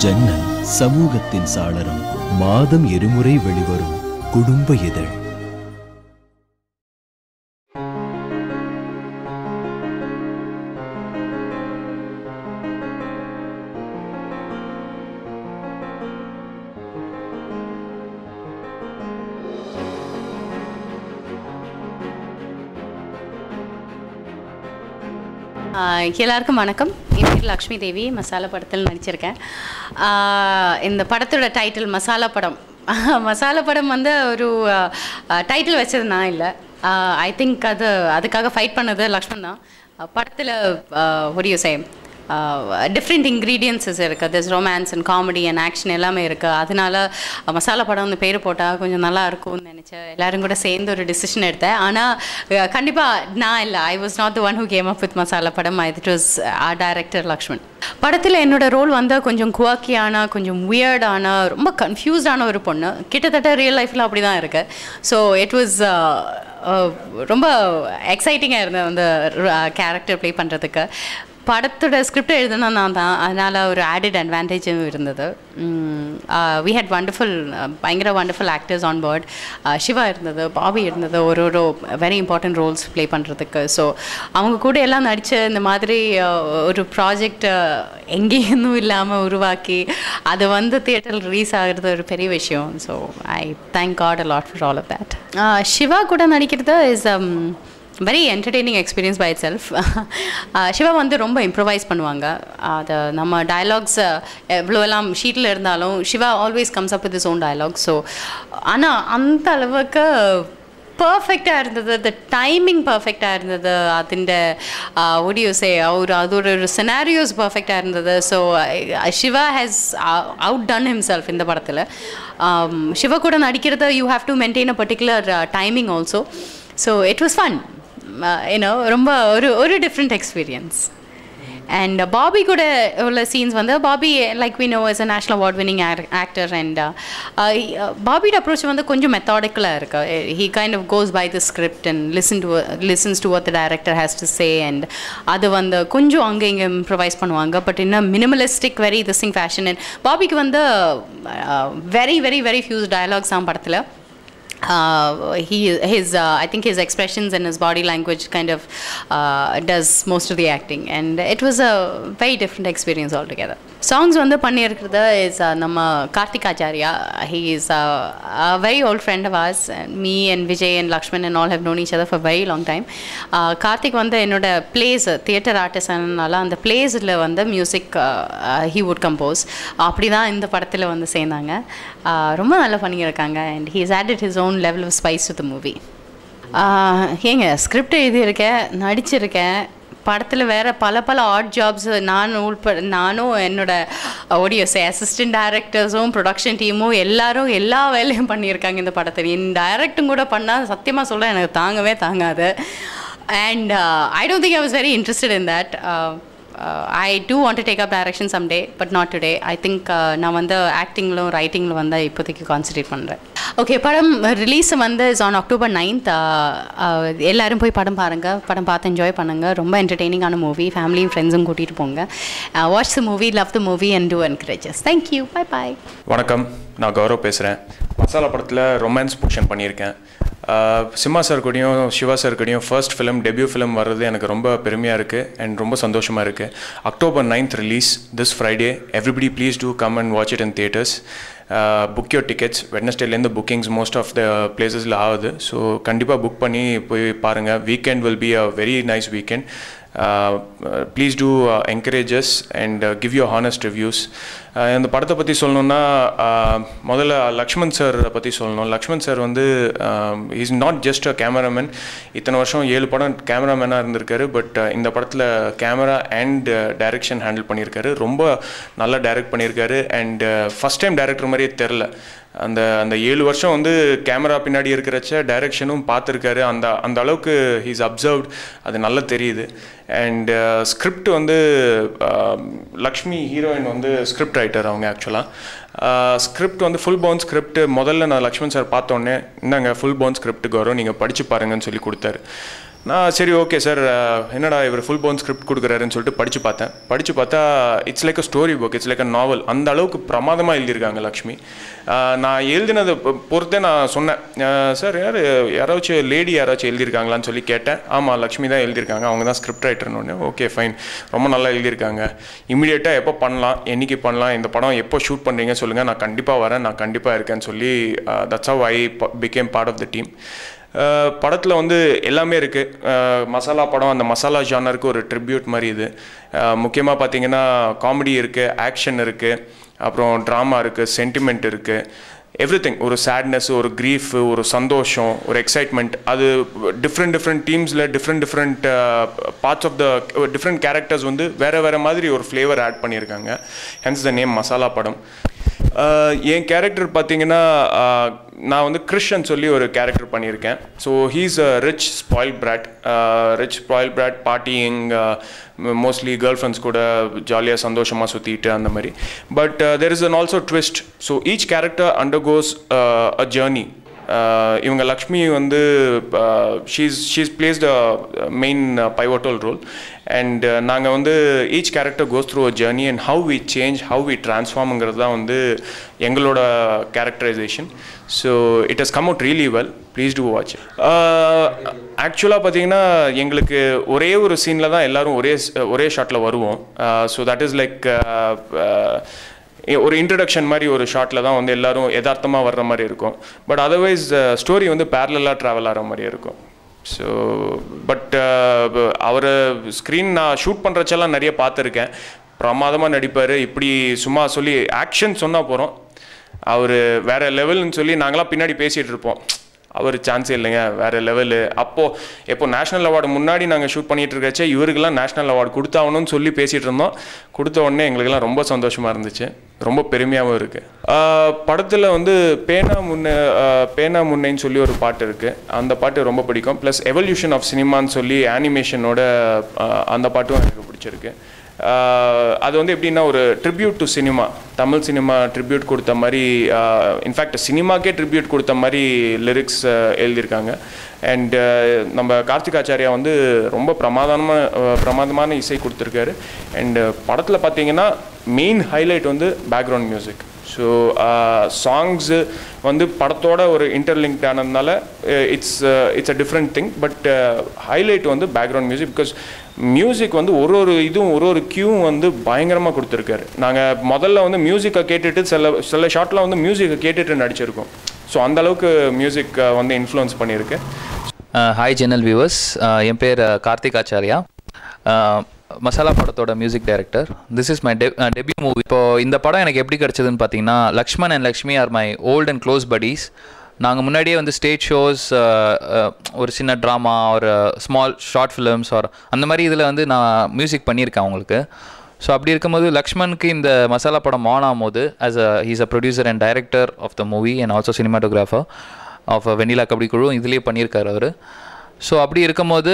ஜன்னல் சமூகத்தின் சாளரம் மாதம் இருமுறை வெளிவரும் குடும்ப இதழ் ஆஹ் எல்லாருக்கும் வணக்கம் என் பேர் லக்ஷ்மி தேவி மசாலா படத்தில் நடிச்சிருக்கேன் ஆஹ் இந்த படத்தோட டைட்டில் மசாலா படம் மசாலா படம் வந்து ஒரு டைட்டில் வச்சது நான் இல்லை ஐ திங்க் அது அதுக்காக ஃபைட் பண்ணது லக்ஷ்மண் தான் படத்தில் ஒடியோ சேம் டிஃப்ரெண்ட் இன்க்ரீடியன்ஸஸ் இருக்குது this romance and comedy and action எல்லாமே இருக்குது அதனால மசாலா படம் வந்து பேர் போட்டால் கொஞ்சம் நல்லா இருக்கும்னு நினச்சேன் எல்லாரும் கூட சேர்ந்து ஒரு டிசிஷன் எடுத்தேன் ஆனால் கண்டிப்பாக நான் இல்லை I was not the one who came up with Masala Padam it was a director Lakshman படத்தில் என்னோட ரோல் வந்து கொஞ்சம் குவாக்கியான கொஞ்சம் வியர்டான ரொம்ப கன்ஃபியூஸ்டான ஒரு பொண்ணு கிட்டத்தட்ட ரியல் லைஃப்பில் அப்படி தான் இருக்குது ஸோ இட் வாஸ் ரொம்ப எக்ஸைட்டிங்காக இருந்தது அந்த கேரக்டர் ப்ளே பண்ணுறதுக்கு படத்தோட ஸ்கிரிப்ட் எழுதுனா நான் தான் அதனால் ஒரு ஆடட் அட்வான்டேஜும் இருந்தது வி ஹேட் வண்டர்ஃபுல் பயங்கர wonderful actors on board Shiva இருந்தது பாபி இருந்தது ஒரு ஒரு வெரி இம்பார்ட்டன்ட் ரோல்ஸ் ப்ளே பண்ணுறதுக்கு ஸோ அவங்க கூட எல்லாம் நடித்த இந்த மாதிரி ஒரு ப்ராஜெக்ட் எங்கேயிருந்தும் இல்லாமல் உருவாக்கி அது வந்து தியேட்டரில் ரிலீஸ் ஆகிறது ஒரு பெரிய விஷயம் so I thank God a lot for all of that Shiva கூட நடிக்கிறது is very entertaining experience by itself Shiva வந்து ரொம்ப இம்ப்ரவைஸ் பண்ணுவாங்க அது நம்ம டயலாக்ஸ் எவ்வளோ எல்லாம் ஷீட்டில் இருந்தாலும் Shiva always comes up with his own dialogue so ஆனால் அந்த அளவுக்கு பர்ஃபெக்டாக இருந்தது த டைமிங் பர்ஃபெக்டாக இருந்தது അതിൻ്റെ ஒடியோஸே அவர் அதோட ஒரு சினாரியோஸ் பர்ஃபெக்டாக இருந்தது so Shiva has outdone himself இந்த படத்தில் சிவா கூட நடிக்கிறது you have to maintain a particular timing also so it was fun you know ரொம்ப ஒரு ஒரு டிஃப்ரெண்ட் எக்ஸ்பீரியன்ஸ் அண்ட் பாபி கூட உள்ள சீன்ஸ் வந்து Bobby like we know is a national award winning actor and பாபியோட அப்ரோச் வந்து கொஞ்சம் மெத்தாடிக்கலாக இருக்கு he kind of goes by the script and listen to listens to what the director has to say and அது வந்து கொஞ்சம் அங்கே இங்கே இம்ப்ரவைஸ் பண்ணுவாங்க பட் இன்னும் minimalistic very distinct fashion and பாபிக்கு வந்து very very very few dialogues தான் படத்தில் uh, he his uh, I think his expressions and his body language kind of uh, does most of the acting and it was a very different experience altogether songs வந்து பண்ணியிருக்கிறது is நம்ம Karthik Acharya he is a very old friend of ours me and Vijay and Lakshman and all have known each other for very long time Karthik வந்து என்னோட place theatre ஆர்டிஸ்ட்னால அந்த பிளேஸில் வந்து music he would compose அப்படி தான் இந்த படத்தில் வந்து சேர்ந்தாங்க ரொம்ப நல்லா பண்ணியிருக்காங்க and he is added his own level of spice to the movie ஏங்க ஸ்கிரிப்ட் எழுதியிருக்கேன் நடிச்சிருக்கேன் படத்தில் வேறு பல பல ஆட் ஜாப்ஸ் நான் உள்பட நானும் என்னோட ஒடியோஸ் அசிஸ்டன்ட் டைரக்டர்ஸும் ப்ரொடக்ஷன் டீமும் எல்லாரும் எல்லா வேலையும் பண்ணியிருக்காங்க இந்த படத்தில் என் டைரக்டும் கூட பண்ணால் சத்தியமாக சொல்ல எனக்கு தாங்கவே தாங்காது and I don't think I was very interested in that I do want to take up direction someday but not today I think நான் வந்து ஆக்டிங்கிலும் ரைட்டிங்கிலும் வந்து இப்போதைக்கு கான்சன்ட்ரேட் பண்ணுறேன் ஓகே படம் ரிலீஸ் வந்து இஸ் ஆன் அக்டோபர் நைன்த் எல்லோரும் போய் படம் பாருங்கள் படம் பார்த்து என்ஜாய் பண்ணுங்கள் ரொம்ப என்டர்டெய்னிங்கான மூவி ஃபேமிலியும் ஃப்ரெண்ட்ஸும் கூட்டிகிட்டு போங்க watch the movie love the movie and do encourage us thank you bye bye வணக்கம் நான் கௌரவ் பேசுகிறேன் மசாலா படத்தில் ரொமான்ஸ் போர்ஷன் பண்ணியிருக்கேன் சிம்மா சார் கூடயும் சிவா சார் கூடயும் ஃபர்ஸ்ட் ஃபிலிம் டெபியூ ஃபிலிம் வர்றது எனக்கு ரொம்ப பெருமையாக இருக்குது அண்ட் ரொம்ப சந்தோஷமாக இருக்குது October ninth release this Friday everybody please do come and watch it in theatres book your tickets வெட்னஸ்டேலேருந்து புக்கிங்ஸ் மோஸ்ட் ஆஃப் த பிளேசஸில் ஆகுது ஸோ கண்டிப்பாக புக் பண்ணி போய் பாருங்கள் weekend will be a very nice weekend please do encourage us and give you honest reviews இந்த படத்தை பற்றி சொல்லணுன்னா முதல்ல லக்ஷ்மண் சார் பற்றி சொல்லணும் லக்ஷ்மண் சார் வந்து is not just a cameraman இத்தனை வருஷம் ஏழு படம் கேமராமேனாக இருந்திருக்காரு பட் இந்த படத்தில் கேமரா அண்ட் டைரக்ஷன் ஹேண்டில் பண்ணியிருக்காரு ரொம்ப நல்லா டைரக்ட் பண்ணியிருக்காரு அண்ட் ஃபஸ்ட் டைம் டைரக்டர் மாதிரியே தெரில அந்த அந்த ஏழு வருஷம் வந்து கேமரா பின்னாடி இருக்கிறச்ச டைரக்ஷனும் பார்த்துருக்காரு அந்த அந்த அளவுக்கு ஹீஸ் அப்சர்வ்ட் அது நல்லா தெரியுது அண்ட் ஸ்கிரிப்ட் வந்து லக்ஷ்மி ஹீரோயின் வந்து ஸ்கிரிப்ட் ரைட்டர் அவங்க ஆக்சுவலாக ஸ்கிரிப்ட் வந்து ஃபுல் பவுன் ஸ்கிரிப்ட் முதல்ல நான் லக்ஷ்மண் சார் பார்த்தோன்னே இந்தாங்க ஃபுல் பவுன் ஸ்கிரிப்ட் கௌரவம் நீங்கள் படித்து பாருங்கன்னு சொல்லி கொடுத்தாரு நான் சரி ஓகே சார் என்னடா இவர் ஃபுல் போன் ஸ்கிரிப்ட் கொடுக்குறாருன்னு சொல்லிட்டு படித்து பார்த்தேன் படித்து பார்த்தா it's like a story book it's like a novel அந்த அளவுக்கு பிரமாதமாக எழுதியிருக்காங்க லக்ஷ்மி ஆஹ் நான் எழுதினதை பொ- பொறுத்தே நான் சொன்னேன் சார் யார் யாராச்சும் லேடி யாராச்சும் எழுதியிருக்காங்களான்னு சொல்லி கேட்டேன் ஆமாம் லக்ஷ்மி தான் எழுதியிருக்காங்க அவங்க தான் ஸ்கிரிப்ட் ரைட்டர்னு ஒன்று ஓகே ஃபைன் ரொம்ப நல்லா எழுதியிருக்காங்க இமீடியட்டாக எப்போ பண்ணலாம் என்னைக்கு பண்ணலாம் இந்த படம் எப்போ ஷூட் பண்ணுறீங்க சொல்லுங்கள் நான் கண்டிப்பாக வரேன் நான் கண்டிப்பாக இருக்கேன்னு சொல்லி that's how I became part of the team படத்தில் வந்து எல்லாமே இருக்குது மசாலா படம் அந்த மசாலா ஜானருக்கு ஒரு ட்ரிபியூட் மாதிரி இது முக்கியமாக பார்த்தீங்கன்னா காமெடி இருக்குது ஆக்ஷன் இருக்குது அப்புறம் ட்ராமா இருக்குது சென்டிமெண்ட் இருக்குது எவ்ரி திங் ஒரு சேட்னஸ் ஒரு க்ரீஃப் ஒரு சந்தோஷம் ஒரு எக்ஸைட்மெண்ட் அது டிஃப்ரெண்ட் டிஃப்ரெண்ட் டீம்ஸில் different different parts of the different characters வந்து வேறு வேறு மாதிரி ஒரு ஃப்ளேவர் ஆட் பண்ணியிருக்காங்க hence the name Masala Padam ah N character பார்த்தீங்கன்னா ஆஹ் நான் வந்து கிறிஷன் சொல்லி ஒரு கேரக்டர் பண்ணியிருக்கேன் so he's a rich spoilt brat rich spoilt brat partying mostly girl friends கூட ஜாலியாக சந்தோஷமாக சுற்றிட்டு அந்த மாதிரி but there is an also twist so each character undergoes a journey ah இவங்க லக்ஷ்மி வந்து she's she's played a main pivotal role and நாங்கள் வந்து each character goes through a journey and how we change how we ட்ரான்ஸ்ஃபார்ம்ங்கிறது தான் வந்து எங்களோட கேரக்டரைசேஷன் so it has come out really well please do watch ஆக்சுவலாக பார்த்தீங்கன்னா எங்களுக்கு ஒரே ஒரு சீனில் தான் எல்லாரும் ஒரே ஒரே ஷாட்டில் வருவோம் ஸோ தட் இஸ் லைக் ஒரு இன்ட்ரடக்ஷன் மாதிரி ஒரு ஷாட்டில் தான் வந்து எல்லாரும் யதார்த்தமாக வர்ற மாதிரி இருக்கும் பட் அதர்வைஸ் ஸ்டோரி வந்து பேரலாக ட்ராவல் ஆகிற மாதிரி இருக்கும் ஸோ பட் அவர் ஸ்க்ரீன் நான் ஷூட் பண்ணுறச்செல்லாம் நிறைய பார்த்துருக்கேன் பிரமாதமாக நடிப்பார் இப்படி சும்மா சொல்லி ஆக்ஷன் சொன்னால் போகிறோம் அவர் வேற லெவல்னு சொல்லி நாங்களாம் பின்னாடி பேசிகிட்டு இருப்போம் அவர் சான்ஸே இல்லைங்க வேற லெவலு அப்போது எப்போ நேஷனல் அவார்டு முன்னாடி நாங்கள் ஷூட் பண்ணிட்டு இருக்கச்சே இவருக்கெல்லாம் நேஷனல் அவார்டு கொடுத்தாகணும்னு சொல்லி பேசிகிட்டு இருந்தோம் கொடுத்த உடனே எங்களுக்கெல்லாம் ரொம்ப சந்தோஷமாக இருந்துச்சு ரொம்ப பெருமையாகவும் இருக்குது படத்தில் வந்து பேனா முன்ன ஆஹ் பேனா முன்னைன்னு சொல்லி ஒரு பாட்டு இருக்குது அந்த பாட்டு ரொம்ப பிடிக்கும் ப்ளஸ் எவல்யூஷன் ஆஃப் சினிமான்னு சொல்லி அனிமேஷனோட அந்த பாட்டும் எனக்கு பிடிச்சிருக்கு ஆஹ் அது வந்து எப்படின்னா ஒரு tribute to cinema Tamil cinema tribute கொடுத்த மாதிரி இன்ஃபேக்ட் சினிமாக்கே ட்ரிபியூட் கொடுத்த மாதிரி லிரிக்ஸ் எழுதியிருக்காங்க அண்ட் நம்ம கார்த்திக் ஆச்சாரியா வந்து ரொம்ப பிரமாதமான பிரமாதமான இசை கொடுத்துருக்காரு அண்ட் படத்தில் பார்த்தீங்கன்னா மெயின் ஹைலைட் வந்து பேக்ரவுண்ட் மியூசிக் ஸோ சாங்ஸு வந்து படத்தோட ஒரு இன்டர்லிங்க் ஆனதுனால it's it's a different thing but highlight வந்து பேக்ரவுண்ட் மியூசிக் பிகாஸ் மியூசிக் வந்து ஒரு ஒரு இதுவும் ஒரு ஒரு கியூவும் வந்து பயங்கரமாக கொடுத்துருக்காரு நாங்கள் முதல்ல வந்து மியூசிக்கை கேட்டுட்டு சில சில ஷாட்டில் வந்து மியூசிக்கை கேட்டுட்டு நடிச்சிருக்கோம் ஸோ அந்த அளவுக்கு மியூசிக் வந்து இன்ஃப்ளூயன்ஸ் பண்ணியிருக்கு ஹாய் ஜெனல் வியூவர்ஸ் என் பேர் கார்த்திக் ஆச்சாரியா Uh, மசாலா படத்தோட music director this is my டெ டெபியூ மூவி இப்போ இந்த படம் எனக்கு எப்படி கிடச்சதுன்னு பார்த்தீங்கன்னா Lakshman and Lakshmi are my old and close buddies நாங்கள் முன்னாடியே வந்து ஸ்டேஜ் ஷோஸ் ஒரு சின்ன ட்ராமா ஒரு ஸ்மால் ஷார்ட் ஃபிலிம்ஸ் ஆர் அந்த மாதிரி இதில் வந்து நான் மியூசிக் பண்ணியிருக்கேன் அவங்களுக்கு ஸோ அப்படி இருக்கும்போது லக்ஷ்மனுக்கு இந்த மசாலா படம் ஆன் ஆகும்போது as a he's a producer and director of the movie and also cinematographer of Vennila Kabaddi Kuzhu இதுலேயே பண்ணியிருக்காரு அவர் ஸோ அப்படி இருக்கும்போது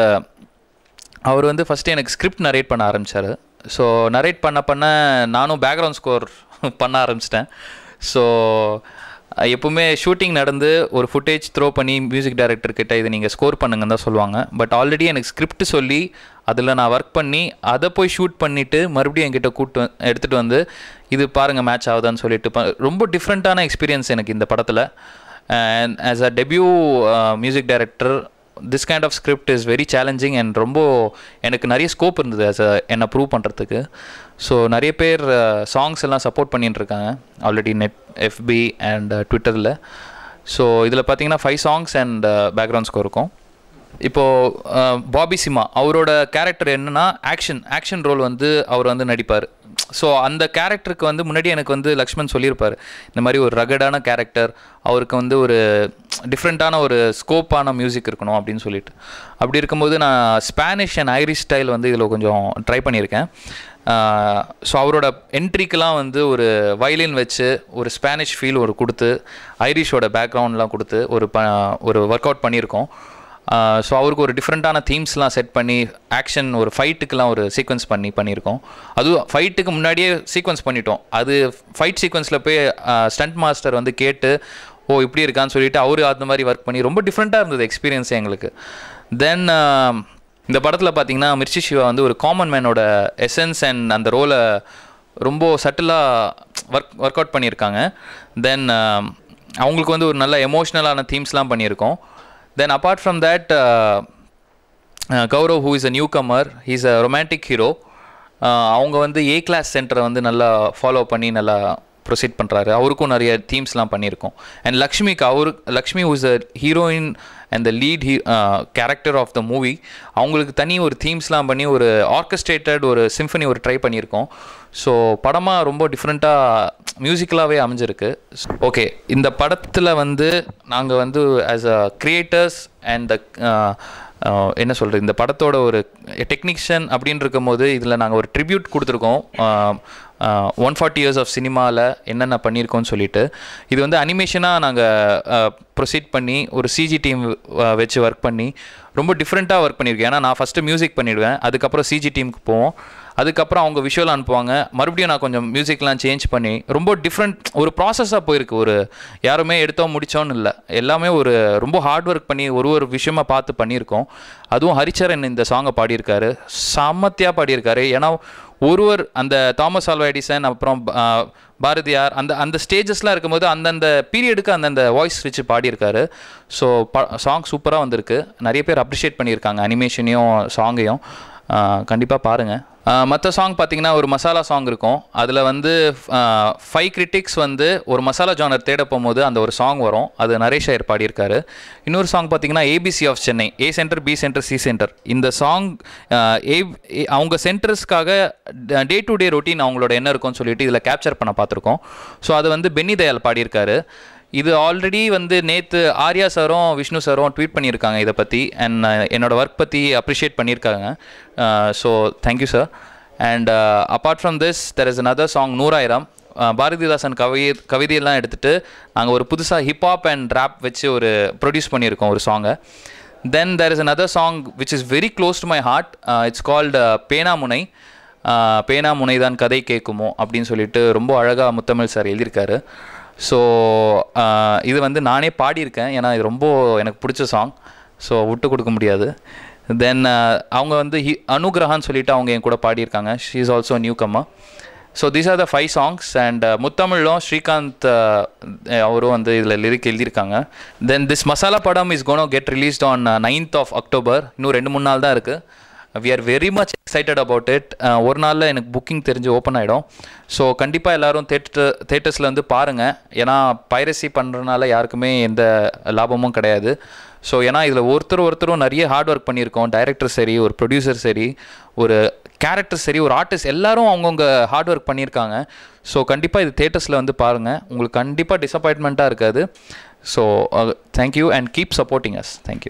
அவர் வந்து ஃபஸ்ட்டு எனக்கு ஸ்கிரிப்ட் நரேட் பண்ண ஆரம்பித்தார் ஸோ நரேட் பண்ண பண்ண நானும் பேக்ரவுண்ட் ஸ்கோர் பண்ண ஆரம்பிச்சிட்டேன் ஸோ எப்பவுமே ஷூட்டிங் நடந்து ஒரு ஃபுட்டேஜ் த்ரோ பண்ணி மியூசிக் டைரக்டர் கிட்ட இதை நீங்கள் ஸ்கோர் பண்ணுங்கன்னு தான் சொல்லுவாங்க பட் ஆல்ரெடி எனக்கு ஸ்கிரிப்ட் சொல்லி அதில் நான் ஒர்க் பண்ணி அதை போய் ஷூட் பண்ணிவிட்டு மறுபடியும் என்கிட்ட கூட்டு வந்து எடுத்துகிட்டு வந்து இது பாருங்கள் மேட்ச் ஆகுதான்னு சொல்லிட்டு ப- ரொம்ப டிஃப்ரெண்ட்டான எக்ஸ்பீரியன்ஸ் எனக்கு இந்த படத்தில் and as a debut music director this kind of script is very challenging and ரொம்ப எனக்கு நிறைய ஸ்கோப் இருந்தது as a என்னை ப்ரூவ் பண்ணுறதுக்கு ஸோ நிறைய பேர் சாங்ஸ் எல்லாம் சப்போர்ட் பண்ணிட்டு இருக்காங்க ஆல்ரெடி நெட் எஃபி அண்ட் ட்விட்டரில் ஸோ இதில் பார்த்தீங்கன்னா five songs and background score இருக்கும் இப்போது பாபி சிமா அவரோட கேரக்டர் என்னன்னா ஆக்ஷன் ஆக்ஷன் ரோல் வந்து அவர் வந்து நடிப்பார் ஸோ அந்த கேரக்டருக்கு வந்து முன்னாடி எனக்கு வந்து லக்ஷ்மண் சொல்லியிருப்பார் இந்த மாதிரி ஒரு ரகடான கேரக்டர் அவருக்கு வந்து ஒரு டிஃப்ரெண்ட்டான ஒரு ஸ்கோப்பான மியூசிக் இருக்கணும் அப்படின்னு சொல்லிட்டு அப்படி இருக்கும்போது நான் ஸ்பானிஷ் அண்ட் ஐரிஷ் ஸ்டைல் வந்து இதில் கொஞ்சம் ட்ரை பண்ணியிருக்கேன் ஸோ அவரோட என்ட்ரிக்கெலாம் வந்து ஒரு வயலின் வச்சு ஒரு ஸ்பானிஷ் ஃபீல் ஒரு கொடுத்து ஐரிஷோட பேக்ரவுண்ட்லாம் கொடுத்து ஒரு ப ஒரு ஒர்க் அவுட் பண்ணியிருக்கோம் ஸோ அவருக்கு ஒரு டிஃப்ரெண்ட்டான தீம்ஸ்லாம் செட் பண்ணி ஆக்ஷன் ஒரு ஃபைட்டுக்கெலாம் ஒரு சீக்வன்ஸ் பண்ணி பண்ணியிருக்கோம் அதுவும் ஃபைட்டுக்கு முன்னாடியே சீக்வன்ஸ் பண்ணிட்டோம் அது ஃபைட் சீக்வன்ஸில் போய் ஸ்டண்ட் மாஸ்டர் வந்து கேட்டு ஓ இப்படி இருக்கான்னு சொல்லிட்டு அவரு அந்த மாதிரி ஒர்க் பண்ணி ரொம்ப டிஃப்ரெண்ட்டாக இருந்தது எக்ஸ்பீரியன்ஸ் எங்களுக்கு தென் இந்த படத்தில் பார்த்தீங்கன்னா மிர்ச்சி சிவா வந்து ஒரு காமன் மேனோட எசன்ஸ் அண்ட் அந்த ரோலை ரொம்ப சட்டிலாக ஒர்க் ஒர்க் அவுட் பண்ணியிருக்காங்க தென் அவங்களுக்கு வந்து ஒரு நல்ல எமோஷ்னலான தீம்ஸ்லாம் பண்ணியிருக்கோம் then apart from that Gaurav who is a newcomer he's a romantic hero அவங்க வந்து ஏ கிளாஸ் சென்டரை வந்து நல்லா ஃபாலோ பண்ணி நல்லா ப்ரொசீட் பண்ணுறாரு அவருக்கும் நிறைய தீம்ஸ்லாம் பண்ணியிருக்கோம் அண்ட் லக்ஷ்மிக்கு அவரு Lakshmi who's a heroine and the lead he character of the movie அவங்களுக்கு தனி ஒரு தீம்ஸ்லாம் பண்ணி ஒரு ஆர்கஸ்ட்ரேட்டட் ஒரு சிம்ஃபனி ஒரு ட்ரை பண்ணியிருக்கோம் ஸோ படமாக ரொம்ப டிஃப்ரெண்ட்டாக மியூசிக்கலாகவே அமைஞ்சிருக்கு ஓகே இந்த படத்தில் வந்து நாங்கள் வந்து as a creators and the என்ன சொல்கிறது இந்த படத்தோட ஒரு டெக்னீஷியன் அப்படின்னு இருக்கும்போது இதில் நாங்கள் ஒரு ட்ரிபியூட் கொடுத்துருக்கோம் ஒன் ஃபார்ட்டி இயர்ஸ் ஆஃப் சினிமாவில் என்னென்ன பண்ணியிருக்கோம்னு சொல்லிட்டு இது வந்து அனிமேஷனாக நாங்கள் ப்ரொசீட் பண்ணி ஒரு சிஜி டீம் வச்சு ஒர்க் பண்ணி ரொம்ப டிஃப்ரெண்ட்டாக ஒர்க் பண்ணியிருக்கேன் ஏன்னா நான் ஃபஸ்ட்டு மியூசிக் பண்ணிவிடுவேன் அதுக்கப்புறம் சிஜி டீமுக்கு போவோம் அதுக்கப்புறம் அவங்க விஷுவல் அனுப்புவாங்க மறுபடியும் நான் கொஞ்சம் மியூசிக்லாம் சேஞ்ச் பண்ணி ரொம்ப டிஃப்ரெண்ட் ஒரு ப்ராசஸாக போயிருக்கு ஒரு யாருமே எடுத்தோம் முடித்தோன்னு இல்லை எல்லாமே ஒரு ரொம்ப ஹார்ட் ஒர்க் பண்ணி ஒரு ஒரு விஷயமா பார்த்து பண்ணியிருக்கோம் அதுவும் ஹரிச்சரன் இந்த சாங்கை பாடியிருக்காரு சமத்தியாக பாடியிருக்காரு ஏன்னா ஒருவர் அந்த தாமஸ் ஆல்வா எடிசன் அப்புறம் பாரதியார் அந்த அந்த ஸ்டேஜஸ்லாம் இருக்கும்போது அந்தந்த பீரியடுக்கு அந்தந்த வாய்ஸ் வச்சு பாடியிருக்காரு ஸோ ப சாங் சூப்பராக வந்திருக்கு நிறைய பேர் அப்ரிஷியேட் பண்ணியிருக்காங்க அனிமேஷனையும் சாங்கையும் கண்டிப்பாக பாருங்கள் மற்ற சாங் பார்த்தீங்கன்னா ஒரு மசாலா சாங் இருக்கும் அதில் வந்து ஃபைவ் கிரிட்டிக்ஸ் வந்து ஒரு மசாலா ஜானர் தேட போகும்போது அந்த ஒரு சாங் வரும் அது நரேஷ் ஐயர் பாடியிருக்காரு இன்னொரு சாங் பார்த்தீங்கன்னா ABC of Chennai A centre B centre C centre இந்த சாங் ஏ அவங்க சென்டர்ஸ்க்காக டே டு டே ரொட்டீன் அவங்களோட என்ன இருக்கும்னு சொல்லிட்டு இதில் கேப்சர் பண்ண பார்த்துருக்கோம் ஸோ அது வந்து பென்னி தயால் பாடியிருக்காரு இது ஆல்ரெடி வந்து நேற்று ஆர்யா சாரும் விஷ்ணு சாரும் ட்வீட் பண்ணியிருக்காங்க இதை பற்றி அண்ட் என்னோடய ஒர்க் பற்றி அப்ரிஷியேட் பண்ணியிருக்காங்க so thank you sir and apart from this there is another song நூறாயிரம் பாரதிதாசன் கவி கவிதையெல்லாம் எடுத்துகிட்டு நாங்கள் ஒரு புதுசாக ஹிப்ஹாப் அண்ட் ரேப் வச்சு ஒரு ப்ரொடியூஸ் பண்ணியிருக்கோம் ஒரு சாங்கை then there is another song which is very close to my heart it's called பேனாமுனை பேனா முனைதான் கதை கேட்குமோ அப்படின்னு சொல்லிட்டு ரொம்ப அழகாக முத்தமிழ் சார் எழுதியிருக்காரு ஸோ இது வந்து நானே பாடியிருக்கேன் ஏன்னா இது ரொம்ப எனக்கு பிடிச்ச சாங் ஸோ விட்டு கொடுக்க முடியாது தென் அவங்க வந்து ஹி அனுகிரகான்னு சொல்லிட்டு அவங்க என் கூட பாடியிருக்காங்க she is also newcomer so these are the five songs and முத்தமிழும் ஸ்ரீகாந்த் அவரும் வந்து இதில் லிரிக் எழுதியிருக்காங்க then this Masala Padam is gonna get released on ninth of October இன்னும் ரெண்டு மூணு நாள் தான் இருக்குது we are very much excited about it ஒரு நாளில் எனக்கு புக்கிங் தெரிஞ்சு ஓப்பன் ஆகிடும் ஸோ கண்டிப்பாக எல்லோரும் தேட்டர் தேட்டர்ஸில் வந்து பாருங்கள் ஏன்னா பைரசி பண்ணுறதுனால யாருக்குமே எந்த லாபமும் கிடையாது ஸோ ஏன்னா இதில் ஒருத்தர் ஒருத்தரும் நிறைய ஹார்ட் ஒர்க் பண்ணியிருக்கோம் டைரக்டர் சரி ஒரு ப்ரொடியூசர் சரி ஒரு கேரக்டர் சரி ஒரு ஆர்டிஸ்ட் எல்லாரும் அவங்கவுங்க ஹார்ட் ஒர்க் பண்ணியிருக்காங்க ஸோ கண்டிப்பாக இது தேட்டர்ஸில் வந்து பாருங்கள் உங்களுக்கு கண்டிப்பாக டிசப்பாயின்மெண்ட்டாக இருக்காது so thank you and keep supporting us thank you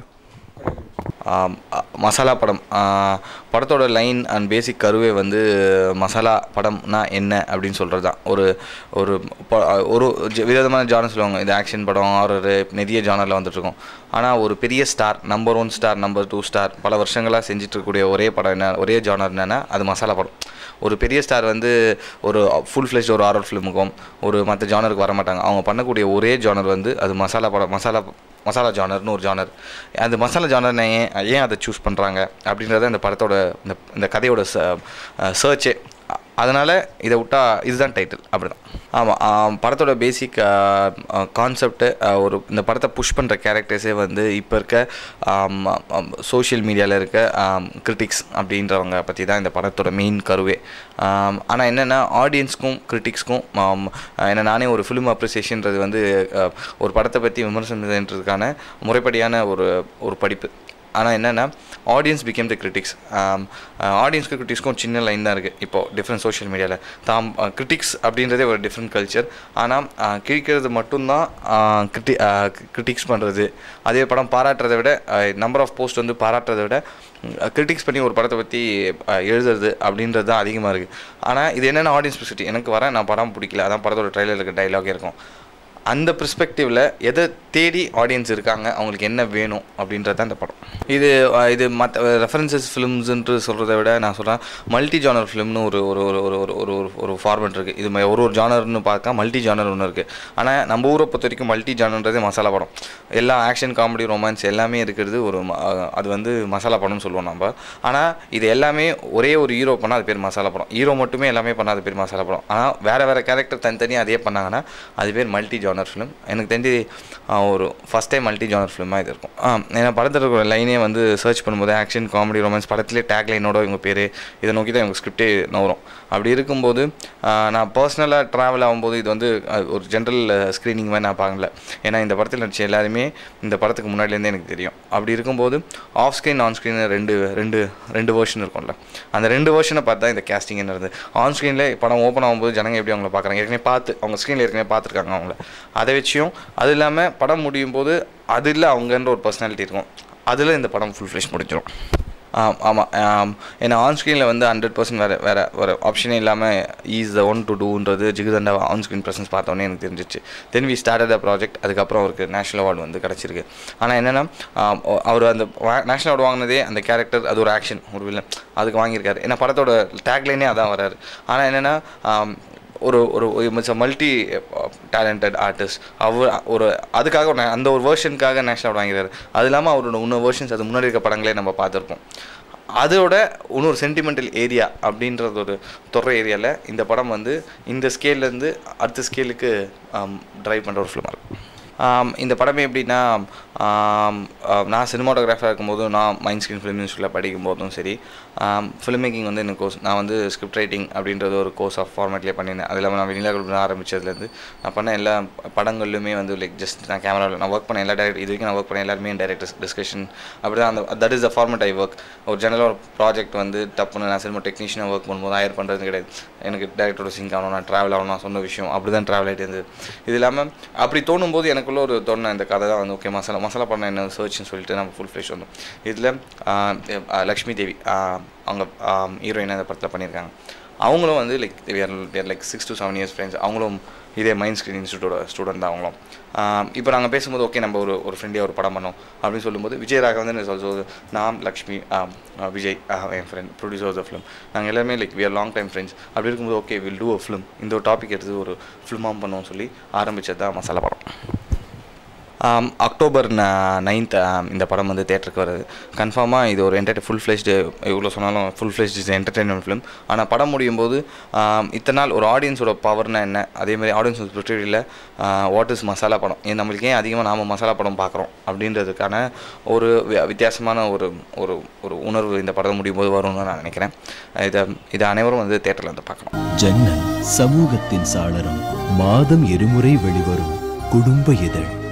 Masala Padam படத்தோட லைன் அண்ட் பேசிக் கருவே வந்து மசாலா படம்னா என்ன அப்படின்னு சொல்கிறது தான் ஒரு ஒரு ஒரு விதமான ஜானர் சொல்லுவாங்க இது ஆக்ஷன் படம் ஆரரு நிறைய ஜானரில் வந்துட்டுருக்கோம் ஆனால் ஒரு பெரிய star number one star number two star பல வருஷங்களாக செஞ்சுட்டு இருக்கக்கூடிய ஒரே படம் என்ன ஒரே ஜானர் என்னென்னா அது மசாலா படம் ஒரு பெரிய ஸ்டார் வந்து ஒரு ஃபுல் ஃப்ளெஷ் ஒரு ஆரர் ஃபிலிமுக்கும் ஒரு மற்ற ஜானருக்கு வர மாட்டாங்க அவங்க பண்ணக்கூடிய ஒரே ஜானர் வந்து அது மசாலா படம் மசாலா மசாலா ஜானர்னு ஒரு ஜானர் அந்த மசாலா ஜானர் ஏன் ஏன் அதை சூஸ் பண்ணுறாங்க அப்படின்றத இந்த படத்தோட இந்த இந்த கதையோட சர்ச்சே அதனால் இதை விட்டா இதுதான் டைட்டில் அப்படி தான் ஆமாம் படத்தோட பேசிக் கான்செப்ட்டு ஒரு இந்த படத்தை புஷ் பண்ணுற கேரக்டர்ஸே வந்து இப்போ இருக்க சோஷியல் மீடியாவில் இருக்க கிரிட்டிக்ஸ் அப்படின்றவங்க பற்றி தான் இந்த படத்தோட மெயின் கருவே ஆனால் என்னென்னா ஆடியன்ஸ்க்கும் கிரிட்டிக்ஸ்க்கும் என்ன நானே ஒரு ஃபிலிம் அப்ரிசியேஷன்றது வந்து ஒரு படத்தை பற்றி விமர்சனன்றதுக்கான முறைப்படியான ஒரு ஒரு படிப்பு ஆனால் என்னென்னா ஆடியன்ஸ் பிகேம் த கிரிட்டிக்ஸ் ஆடியன்ஸ்க்கு கிரிட்டிக்ஸ்க்கும் சின்ன லைன் தான் இருக்குது இப்போது டிஃப்ரெண்ட் சோஷியல் மீடியாவில் தாம் கிரிட்டிக்ஸ் அப்படின்றதே ஒரு டிஃப்ரெண்ட் கல்ச்சர் ஆனால் கிழிக்கிறது மட்டும்தான் கிரிட்டி கிரிட்டிக்ஸ் பண்ணுறது அதே படம் பாராட்டுறதை விட நம்பர் ஆஃப் போஸ்ட் வந்து பாராட்டுறதை விட கிரிட்டிக்ஸ் பண்ணி ஒரு படத்தை பற்றி எழுதுறது அப்படின்றது தான் அதிகமாக இருக்குது ஆனால் இது என்னென்ன ஆடியன்ஸ் ஸ்பெசிட்டி எனக்கு வரேன் நான் படம் பிடிக்கல அதான் படத்தோட ட்ரைலர் இருக்க டைலாகே இருக்கும் அந்த பெர்ஸ்பெக்டிவில் எதை தேடி ஆடியன்ஸ் இருக்காங்க அவங்களுக்கு என்ன வேணும் அப்படின்றது தான் இந்த படம் இது அஹ், இது மற்ற ரெஃபரன்சஸ் ஃபிலிம்ஸ்ன்ட்டு சொல்கிறத விட நான் சொல்கிறேன் மல்டி ஜானர் ஃபிலிம்னு ஒரு ஒரு ஒரு ஒரு ஒரு ஒரு ஒரு ஒரு ஃபார்மெட் இருக்குது இது மாதிரி ஒரு ஒரு ஜானர்னு பார்க்க மல்டி ஜானர் ஒன்று இருக்குது ஆனால் நம்ம ஊரை பொறுத்த வரைக்கும் மல்டி ஜானர்ன்றது மசாலா படம் எல்லா ஆக்ஷன் காமெடி ரொமான்ஸ் எல்லாமே இருக்கிறது ஒரு ம- அஹ், அது வந்து மசாலா படம்னு சொல்லுவோம் நம்ம ஆனால் இது எல்லாமே ஒரே ஒரு ஹீரோ பண்ணால் அது பேர் மசாலா படம் ஹீரோ மட்டுமே எல்லாமே பண்ணால் அது பேர் மசாலா படம் ஆனால் வேறு வேறு கேரக்டர் தனித்தனியாக அதே பண்ணாங்கன்னா அது பேர் மல்டி ஜானர் ஃபிலிம் எனக்கு தெரிஞ்சு ஆஹ், ஒரு ஃபஸ்ட் டைம் மல்டி ஜானர் ஃபிலிமாக இது இருக்கும் ஆ, ஏன்னா படத்தில் இருக்கிற லைனே வந்து சர்ச் பண்ணும்போது ஆக்ஷன் காமெடி ரொமான்ஸ் படத்திலே டேக் லைனோட இவங்க பேர் இதை நோக்கி தான் இவங்க ஸ்கிரிப்டே நவரும் அப்படி இருக்கும்போது ஆஹ், நான் பர்சனலாக ட்ராவல் ஆகும்போது இது வந்து அஹ், ஒரு ஜென்ரல் ஸ்க்ரீனிங் மாதிரி நான் பார்க்கல ஏன்னா இந்த படத்தில் நடிச்ச எல்லாருமே இந்த படத்துக்கு முன்னாடிலேருந்தே எனக்கு தெரியும் அப்படி இருக்கும்போது ஆஃப் ஸ்க்ரீன் ஆன் ஸ்க்ரீன் ரெண்டு ரெண்டு ரெண்டு வேர்ஷன் இருக்கும்ல அந்த ரெண்டு வேர்ஷனை பார்த்தா இந்த கேஸ்டிங் என்னது ஆன் ஸ்க்ரீனில் படம் ஓப்பன் ஆகும்போது ஜனங்க எப்படி அவங்கள பார்க்குறாங்க ஏற்கனவே பார்த்து அவங்க ஸ்க்ரீனில் ஏற்கனவே பார்த்துருக்காங்க அவங்கள அதை வச்சியும் அது இல்லாமல் படம் முடியும் போது அது இல்லை அவங்கன்ற ஒரு பர்சனாலிட்டி இருக்கும் அதில் இந்த படம் ஃபுல் ஃப்ளெஷ் முடிஞ்சிடும் ஆமாம் ஏன்னா ஆன் ஸ்க்ரீனில் வந்து ஹண்ட்ரட் பர்சன்ட் வேறு வேறு ஒரு ஆப்ஷனே இல்லாமல் ஈஸ் த ஒன் டு டூன்றது ஜிகுதண்டா ஆன் ஸ்க்ரீன் ப்ரெசன்ஸ் பார்த்தோன்னே எனக்கு தெரிஞ்சிச்சு then we start the project அதுக்கப்புறம் அவருக்கு நேஷனல் அவார்டு வந்து கிடச்சிருக்கு ஆனால் என்னென்னா அவர் அந்த நேஷனல் அவார்டு வாங்கினதே அந்த கேரக்டர் அது ஒரு ஆக்ஷன் ஒரு வில்லன் அதுக்கு வாங்கியிருக்காரு ஏன்னா படத்தோட டேக்லைனே அதான் வராரு ஆனால் என்னென்னா ஒரு ஒரு மல்டி டேலண்டட் ஆர்டிஸ்ட் அவர் ஒரு அதுக்காக ஒரு நே- அந்த ஒரு வேர்ஷனுக்காக நேஷனல் அவார்டு வாங்கிறாரு அது இல்லாமல் அவரோட இன்னொரு வேர்ஷன்ஸ் அது முன்னாடி இருக்க படங்களே நம்ம பார்த்துருப்போம் அதோட இன்னொரு சென்டிமெண்டல் ஏரியா அப்படின்றது ஒரு துறை ஏரியாவில் இந்த படம் வந்து இந்த ஸ்கேல்லேருந்து அடுத்த ஸ்கேலுக்கு ட்ரைவ் பண்ணுற ஒரு ஃபிலிமாக இருக்கும் ஆம், இந்த படமே எப்படின்னா ஆம், ஆ, நான் சினிமாட்டோகிராஃபராக இருக்கும்போது நான் மைண்ட் ஸ்க்ரீன் ஃபிலிம் இன்ஸ்டியூட்டில் படிக்கும் போதும் சரி ஃபிலிம் மேக்கிங் வந்து எனக்கு கோர்ஸ் நான் வந்து ஸ்கிரிப்ட் ரைட்டிங் அப்படின்றது ஒரு கோர்ஸ் ஆஃப் ஃபார்மேட்லேயே பண்ணியிருந்தேன் அது இல்லாமல் நான் வெண்ணிலா குரூப் ஆரம்பிச்சதுலேருந்து நான் பண்ண எல்லா படங்கள்லையுமே வந்து லைக் ஜஸ்ட் நான் கேமராவில் நான் ஒர்க் பண்ண எல்லா டேரக்ட் இது வரைக்கும் நான் ஒர்க் பண்ண எல்லாருமே டேரக்டர்ஸ் டிஸ்கஷன் அப்படி தான் அந்த that is the format I work ஒரு ஜெனரல் ஒரு ப்ராஜெக்ட் வந்து டப்புன்னு நான் சினிமா டெக்னீஷியனாக ஒர்க் பண்ணும்போது ஹயர் பண்ணுறது கிடையாது எனக்கு டேரக்டரோட சிங்க் ஆகணும் நான் ட்ராவல் ஆகணும் நான் சொன்ன விஷயம் அப்படி தான் ட்ராவல் ஆகிட்டு இருந்தது இது இல்லாமல் அப்படி தோணும்போது எனக்குள்ள ஒரு தோணுன இந்த கதை தான் வந்து ஓகே மசாலா மசாலா பண்ண என்ன சர்ச்னு சொல்லிட்டு நம்ம ஃபுல் ஃப்ரெஷ் வந்தோம் இதில் லக்ஷ்மி தேவி ஆஹ், அவங்க ஹீரோயினாக இந்த படத்தில் பண்ணியிருக்காங்க அவங்களும் வந்து like there like six to seven years friends அவங்களும் இதே மைண்ட் ஸ்க்ரீன் இன்ஸ்டியூட்டோட ஸ்டூடெண்ட் தான் அவங்களும் இப்போ நாங்கள் பேசும்போது ஓகே நம்ம ஒரு ஒரு ஃப்ரெண்டே ஒரு படம் பண்ணோம் அப்படின்னு சொல்லும்போது விஜய் ராகவன் ஆல்சோ நான் லக்ஷ்மி ஆம், ஆஹ், விஜய் ஆஹ், என் friend producer of the film நாங்கள் எல்லாருமே like we are long time friends அப்படி இருக்கும்போது okay will do a film இந்த ஒரு டாபிக் எடுத்து ஒரு ஃபிலிமாக பண்ணுவோம்னு சொல்லி ஆரம்பிச்சது தான் மசாலா படம் ஆம், அக்டோபர் நைன்த் இந்த படம் வந்து தேட்டருக்கு வருது கன்ஃபார்மாக இது ஒரு என்டர்டை ஃபுல் ஃப்ளெஷ்டு இவ்வளோ சொன்னாலும் full fleshed is entertainment film ஆனால் படம் முடியும் போது ஆம், இத்தனை நாள் ஒரு ஆடியன்ஸோட பவர்னா என்ன அதே மாதிரி ஆடியன்ஸ் பெர்ஸ்பெக்டிவில் வாட் இஸ் மசாலா படம் ஏன் நம்மளுக்கு ஏன் அதிகமாக நாம் மசாலா படம் பார்க்குறோம் அப்படின்றதுக்கான ஒரு வி- வித்தியாசமான ஒரு ஒரு ஒரு உணர்வு இந்த படம் முடியும் போது வரும்னு நான் நினைக்கிறேன் இதை இதை அனைவரும் வந்து தேட்டரில் வந்து பார்க்கணும் ஜன்னல் சமூகத்தின் சாளரம் மாதம் இருமுறை வெளிவரும் குடும்ப இதழ்